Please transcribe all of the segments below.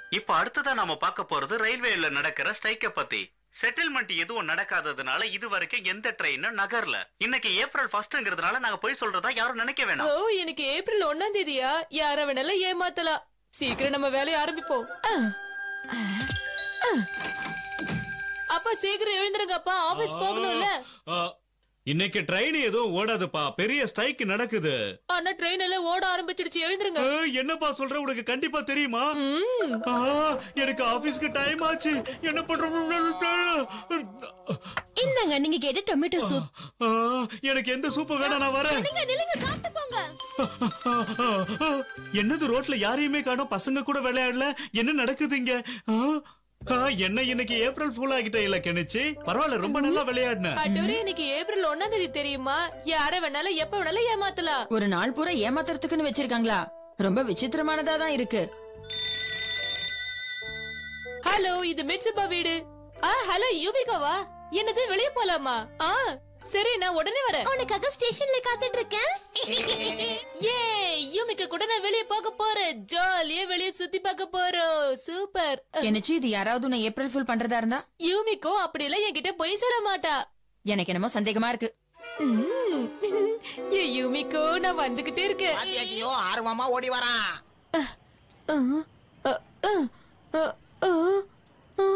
இப்ப அடுத்ததா நாம பார்க்க போறது ரயில்வேல நடக்கிற ஸ்ட்ரைக்க பத்தி செட்டில்மெண்ட் எதுவும் நடக்காததுனால இது வரைக்கும் எந்த ட்ரெயினும் நகர்ல இன்னைக்கு ஏப்ரல் ஃபர்ஸ்ட்ங்கிறதுனால நாங்க போய் சொல்றதா யாரும் நினைக்க ஓ வேணாம் எனக்கு ஏப்ரல் ஒண்ணாம் தேதியா யார வேணாலும் ஏமாத்தலாம் சீக்கிரம் நம்ம வேலையை ஆரம்பிப்போம் அப்பா சீக்கிரம் எழுந்துருங்கப்பா ஆபீஸ் போகணும்ல ஆ, இன்னைக்கு ட்ரெயின் எதுவும் ஓடாதுப்பா பெரிய ஸ்ட்ரைக் நடக்குது ஆனா ட்ரெயின் எல்லாம் ஓட ஆரம்பிச்சிடுச்சு எழுந்துருங்க ஆ, என்னப்பா சொல்ற உனக்கு கண்டிப்பா தெரியுமா ம். ஆ, எனக்கு ஆபீஸ்க்கு டைம் ஆச்சு என்ன பண்றது இந்தாங்க நீங்க கேட்ட டொமேட்டோ சூப் ஆ, எனக்கு எந்த சூப்பு வேணாம் நான் வரேன் நில்லுங்க நில்லுங்க சாப்பிட்டு போங்க என்னது ரோட்ல யாரையுமே காணோம் பசங்க கூட விளையாடல என்ன நடக்குது இங்க ஆ, ஆ, என்ன இன்னைக்கு ஏப்ரல் ஃபுல் ஆகிட்ட இல்ல கெனிச்சு பரவாயில்ல ரொம்ப நல்லா விளையாடின அட்டூரி இன்னைக்கு ஏப்ரல் ஒண்ணாம் தேதி தெரியுமா யார வேணாலும் எப்ப வேணாலும் ஏமாத்தலாம் ஒரு நாள் பூரா ஏமாத்துறதுக்குன்னு வச்சிருக்காங்களா ரொம்ப விசித்திரமானதா தான் இருக்கு ஹலோ இது மிட்சுபா வீடு ஆ ஹலோ யூபிகாவா என்னது வெளிய போலாமா ஆ சரி நான் உடனே வரேன் உனக்காக ஸ்டேஷன்ல காத்துட்டு இருக்கேன் ஏ யூமிக்க கூட நான் வெளிய போக போறேன் ஜாலியா வெளிய சுத்தி பார்க்க போறோம் சூப்பர் என்னச்சு இது யாராவது உன்னை ஏப்ரல் ஃபுல் பண்றதா இருந்தா யூமிக்கோ அப்படி எல்லாம் என்கிட்ட பொய் சொல்ல மாட்டா எனக்கு என்னமோ சந்தேகமா இருக்கு ம். ஏ யூமிக்கோ நான் வந்துகிட்டே இருக்கேன் பாத்தியாக்கியோ ஆர்வமா ஓடி வரான் அ, அ, அ, அ, அ, அ.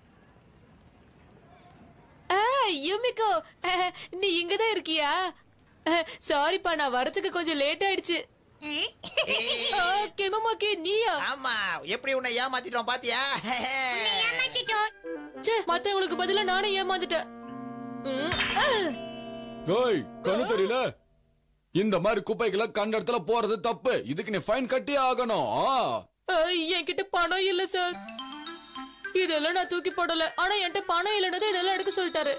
ஆ, யூமிக்கோ அஹ், நீ இங்கதான் இருக்கியா சாரிப்பா நான் வரதுக்கு கொஞ்சம் லேட் ஆயிடுச்சு ஆ, கெமமாக்கி நீயா ஆமா எப்படி உன்னை ஏமாத்திட்டோம் பாத்தியா ச்சே மத்தவங்களுக்கு பதிலா நானே ஏமாந்துட்டேன் ம், அஹ். ஏய் கண்ணு தெரியல இந்த மாதிரி குப்பைகளை கண்ட இடத்துல போறது தப்பு இதுக்கு நீ ஃபைன் கட்டியே ஆகணும் ஆ. ஐ, என்கிட்ட பணம் இல்ல சார் இதெல்லாம் நான் தூக்கி போடல ஆனா என்கிட்ட பணம் இல்லைன்னு இதெல்லாம் எடுக்க சொல்லிட்டாரு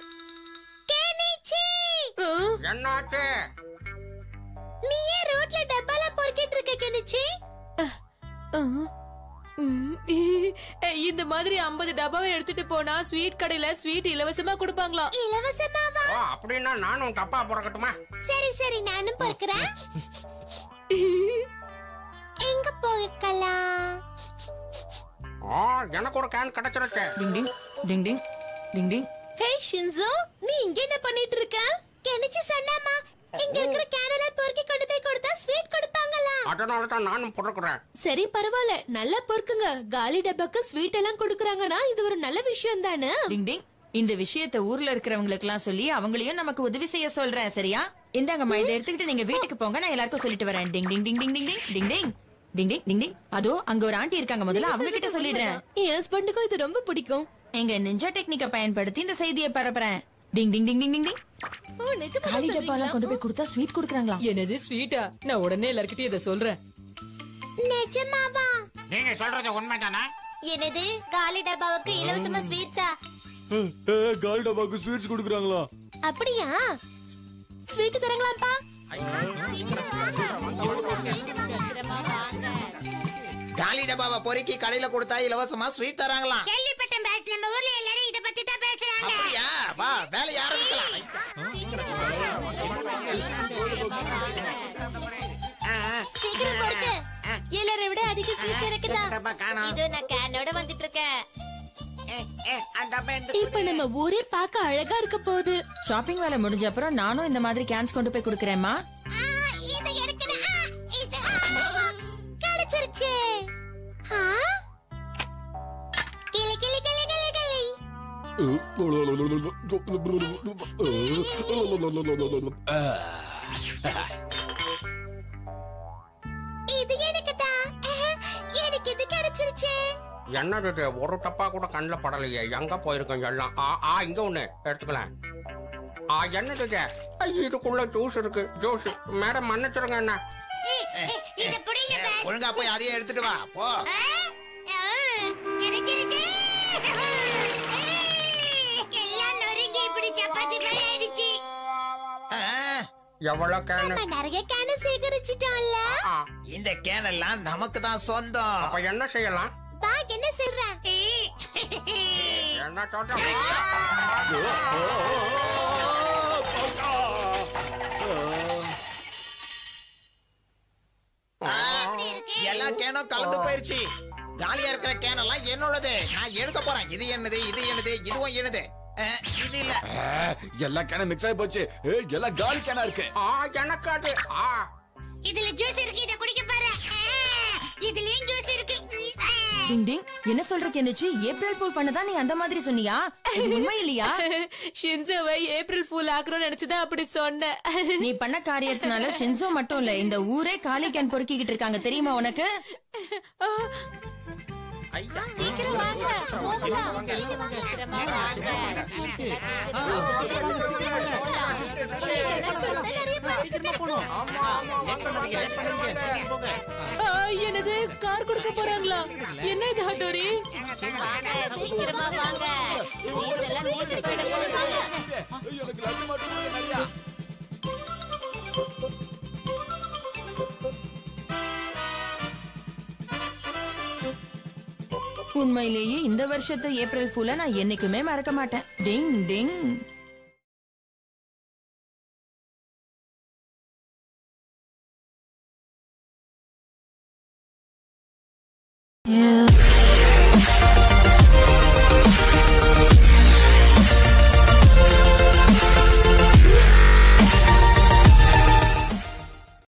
ஆ, என்னாச்சு நீ ஏன் ரோட்ல டப்பால பொறுக்கிட்டு இருக்க கெனிச்சி ஆ, ம், இந்த மாதிரி 50 டப்பாவை எடுத்துட்டு போனா ஸ்வீட் கடையில ஸ்வீட் இலவசமா கொடுப்பாங்களாம் இலவசமாவா ஓ அப்படின்னா நானும் தப்பா பிறக்கட்டுமா சரி சரி நானும் பொறுக்கிறேன் எங்க பொறுக்கலாம் ஓ எனக்கு ஒரு கேன் கிடைச்சிருச்சு டிங் டிங் டிங் டிங் டிங் டிங் ஹே ஷின்சோ நீ இங்க என்ன பண்ணிட்டு இருக்க கெனிச்சி சொன்னாமா இங்க இருக்கிற கேனல பொறுக்கி கொண்டு போய் கொடுத்தா ஸ்வீட் கொடுப்பாங்களா அதனால தான் நானும் பிறக்கிறேன் சரி பரவாயில்ல நல்லா பொறுக்குங்க காலி டப்பாக்கு ஸ்வீட் எல்லாம் கொடுக்கறாங்கன்னா இது ஒரு நல்ல விஷயம் தானே டிங் டிங் இந்த விஷயத்த ஊர்ல இருக்கிறவங்களுக்கு எல்லாம் சொல்லி அவங்களையும் நமக்கு உதவி செய்ய சொல்றேன் சரியா இந்தாங்கம்மா இதை எடுத்துக்கிட்டு நீங்க வீட்டுக்கு போங்க நான் எல்லாருக்கும் சொல்லிட்டு வரேன் டிங் டிங் டிங் டிங் டிங் டிங் டிங் டிங் டிங் டிங் டிங் டிங் அதோ அங்க ஒரு ஆண்டி இருக்காங்க முதல்ல அவங்க கிட்ட சொல்லிடுறேன் என் ஹஸ்பண்டுக்கும் இது ரொம்ப பிடிக்கும் எங்க நிஞ்சா டெக்னிக்க பயன்படுத்தி இந்த செய்தியை பரப்புறேன் டிங் டிங் டிங் டிங் டிங் டிங் ஓ நிஜமா காலி டப்பாலாம் கொண்டு போய் கொடுத்தா ஸ்வீட் கொடுக்குறாங்களா என்னது ஸ்வீட்டா நான் உடனே எல்லார்கிட்டயும் இதை சொல்றேன் நிஜமாவா நீங்க சொல்றது உண்மைதானா என்னது காலி டப்பாவுக்கு இலவசமா ஸ்வீட்ஸா கால் டப்பாக்கு ஸ்வீட்ஸ் கொடுக்குறாங்களா அப்படியா ஸ்வீட் தரங்களாப்பா காலி டப்பாவை பொறுக்கி கடையில கொடுத்தா இலவசமா ஸ்வீட் தராங்களாம் கேள்விப்பட்டேன் பேட்ச் நம்ம ஊர்ல எல்லாரும் இத பத்தி தான் பேசுறாங்க அப்படியா வா வேலையை ஆரம்பிக்கலாம் ஆ, ஆ. சீக்கிரம் பொறுத்து எல்லாரை விட அதிக ஸ்வீட்ஸ் இருக்குதான் டப்பா காணோம். இதோ நான் கேனோட வந்துட்டு இருக்கேன் ஏ, ஏ, அந்த டப்பா எந்த- இப்ப நம்ம ஊரே பார்க்க அழகா இருக்க போகுது ஷாப்பிங் வேலை முடிஞ்ச அப்புறம் நானும் இந்த மாதிரி கேன்ஸ் கொண்டு போய் கொடுக்குறேம்மா இது எடுக்கணும் இது கிடைச்சிருச்சு கிளி கிளி கிளி கிளி கிளி இது எனக்கு தான் எனக்கு இது கிடைச்சிருச்சு என்னது இது? ஒரு டப்பா கூட கண்ணில் படலையே எங்க போயிருக்கோம் எல்லாம் ஆ ஆ இங்க ஒண்ணு எடுத்துக்கலாம் ஆ என்னது இது? ஐ, இதுக்குள்ள ஜூஸ் இருக்கு ஜூஸ் மேடம் மன்னிச்சிருங்க என்ன இத புடிங்க ஒழுங்கா போய் அதையும் எடுத்துட்டு வா போ கிடைச்சிருக்கு எல்லாம் நொறுங்கி இப்படி சப்பாத்தி மாதிரி ஆயிடுச்சு ஆ, எவ்வளவு கேனு நம்ம நிறைய கேன சேகரிச்சிட்டோம்ல ஆ, இந்த கேன் எல்லாம் நமக்கு தான் சொந்தம் அப்ப என்ன செய்யலாம் பா என்ன சொல்ற என்ன சொல்ற ஆ, எல்லா கேனும் கலந்து போயிருச்சு காலியா இருக்கிற கேன் எல்லாம் என்னோடது நான் எடுக்க போறேன் இது என்னது இது என்னது இதுவும் என்னது அஹ், இது இல்ல ஆ, எல்லா கேனும் மிக்ஸ் ஆகி போச்சு ஏய், எல்லாம் காலி கேனா இருக்கு ஆ எனக்கு அது ஆ இதுல ஜூஸ் இருக்கு இத குடிக்க பாரு இதுலயும் ஜூஸ் இருக்கு டிங் டிங் என்ன சொல்ற கெனிச்சு ஏப்ரல் ஃபூல் பண்ணதா நீ அந்த மாதிரி சொன்னியா இது உண்மை இல்லையா ஷின்சோவை ஏப்ரல் ஃபூல் ஆக்கணும்னு நினைச்சுதான் அப்படி சொன்னேன் நீ பண்ண காரியத்தினால ஷின்சோ மட்டும் இல்ல இந்த ஊரே காலி கேன் பொறுக்கிக்கிட்டு இருக்காங்க தெரியுமா உனக்கு ஐயா சீக்கிரம் வாங்க போகலாம் சீக்கிரமா வாங்க ஆ, என்னது கார் கொடுக்க போறாங்களா என்ன இது ஹட்டோரி வாங்க சீக்கிரமா வாங்க ஃபீஸ் எல்லாம் நீட்டு போயிட போகுது ஏய், எனக்கு லட்டு மட்டும் கொடுங்க நிறையா. உண்மையிலேயே இந்த வருஷத்து ஏப்ரல் ஃபூல நான் என்னைக்குமே மறக்க மாட்டேன் டிங் டிங்